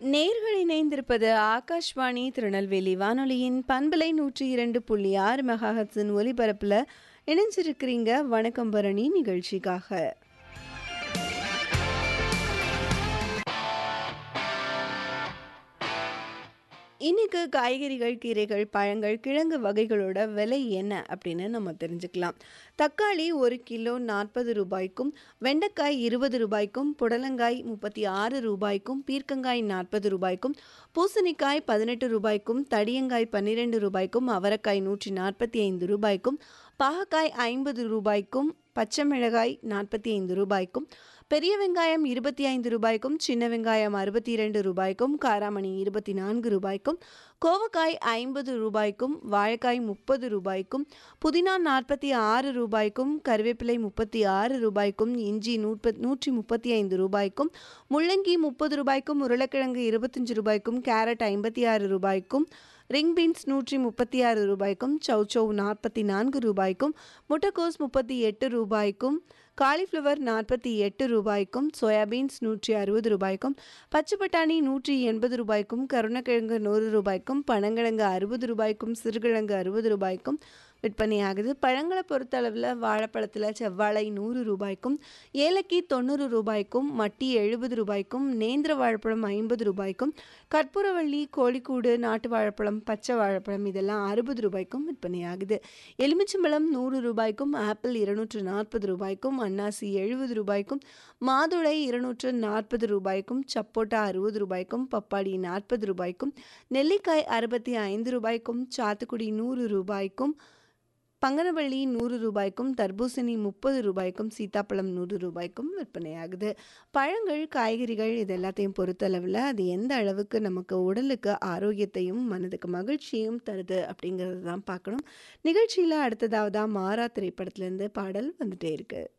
நேர்கள் இணைந்திருப்பது ஆகாஷ்வாணி திருநெல்வேலி வானொலியின் பண்பலை நூற்றி இரண்டு புள்ளி ஆறு மெகாஹட்ஸின் ஒலிபரப்பில் இணைஞ்சிருக்கிறீங்க வணக்கம் பரணி நிகழ்ச்சிக்காக இன்னைக்கு காய்கறிகள் கீரைகள் பழங்கள் கிழங்கு வகைகளோட விலை என்ன அப்படின்னு நம்ம தெரிஞ்சுக்கலாம் தக்காளி ஒரு கிலோ நாற்பது ரூபாய்க்கும் வெண்டைக்காய் இருபது ரூபாய்க்கும் புடலங்காய் முப்பத்தி ஆறு ரூபாய்க்கும் பீர்க்கங்காய் நாற்பது ரூபாய்க்கும் பூசணிக்காய் பதினெட்டு ரூபாய்க்கும் தடியங்காய் பன்னிரெண்டு ரூபாய்க்கும் அவரைக்காய் நூற்றி நாற்பத்தி ஐந்து ரூபாய்க்கும் பாகக்காய் ஐம்பது ரூபாய்க்கும் பச்சை மிளகாய் நாற்பத்தி ஐந்து ரூபாய்க்கும் பெரிய வெங்காயம் இருபத்தி ஐந்து ரூபாய்க்கும் சின்ன வெங்காயம் அறுபத்தி இரண்டு ரூபாய்க்கும் காராமணி இருபத்தி நான்கு ரூபாய்க்கும் கோவக்காய் ஐம்பது ரூபாய்க்கும் வாழைக்காய் முப்பது ரூபாய்க்கும் புதினா நாற்பத்தி ஆறு ரூபாய்க்கும் கருவேப்பிலை முப்பத்தி ஆறு ரூபாய்க்கும் இஞ்சி நூற்ப நூற்றி முப்பத்தி ஐந்து ரூபாய்க்கும் முள்ளங்கி முப்பது ரூபாய்க்கும் உருளைக்கிழங்கு இருபத்தஞ்சு ரூபாய்க்கும் கேரட் ஐம்பத்தி ஆறு ரூபாய்க்கும் ரிங் பீன்ஸ் நூற்றி முப்பத்தி ஆறு ரூபாய்க்கும் சௌச்சௌ நாற்பத்தி நான்கு ரூபாய்க்கும் முட்டைக்கோஸ் முப்பத்தி எட்டு ரூபாய்க்கும் காலிஃப்ளவர் நாற்பத்தி எட்டு ரூபாய்க்கும் சோயாபீன்ஸ் நூற்றி அறுபது ரூபாய்க்கும் பச்சை பட்டாணி நூற்றி எண்பது ரூபாய்க்கும் கருணக்கிழங்கு நூறு ரூபாய்க்கும் பனங்கிழங்கு அறுபது ரூபாய்க்கும் சிறுகிழங்கு அறுபது ரூபாய்க்கும் விற்பனையாகுது பழங்களை பொறுத்தளவில் வாழைப்பழத்தில் செவ்வாழை நூறு ரூபாய்க்கும் ஏலக்கி தொண்ணூறு ரூபாய்க்கும் மட்டி எழுபது ரூபாய்க்கும் நேந்திர வாழைப்பழம் ஐம்பது ரூபாய்க்கும் கற்பூரவள்ளி கோழிக்கூடு நாட்டு வாழைப்பழம் பச்சை வாழைப்பழம் இதெல்லாம் அறுபது ரூபாய்க்கும் விற்பனையாகுது எலுமிச்சம்பழம் நூறு ரூபாய்க்கும் ஆப்பிள் இருநூற்று நாற்பது ரூபாய்க்கும் அன்னாசி எழுபது ரூபாய்க்கும் மாதுளை இருநூற்று நாற்பது ரூபாய்க்கும் சப்போட்டா அறுபது ரூபாய்க்கும் பப்பாளி நாற்பது ரூபாய்க்கும் நெல்லிக்காய் அறுபத்தி ஐந்து ரூபாய்க்கும் சாத்துக்குடி நூறு ரூபாய்க்கும் பங்கனவள்ளி நூறு ரூபாய்க்கும் தர்பூசணி முப்பது ரூபாய்க்கும் சீத்தாப்பழம் நூறு ரூபாய்க்கும் விற்பனையாகுது பழங்கள் காய்கறிகள் இது எல்லாத்தையும் பொறுத்தளவில் அது எந்த அளவுக்கு நமக்கு உடலுக்கு ஆரோக்கியத்தையும் மனதுக்கு மகிழ்ச்சியும் தருது அப்படிங்கிறது தான் பார்க்கணும் நிகழ்ச்சியில் அடுத்ததாவது மாறா திரைப்படத்துலேருந்து பாடல் வந்துட்டே இருக்குது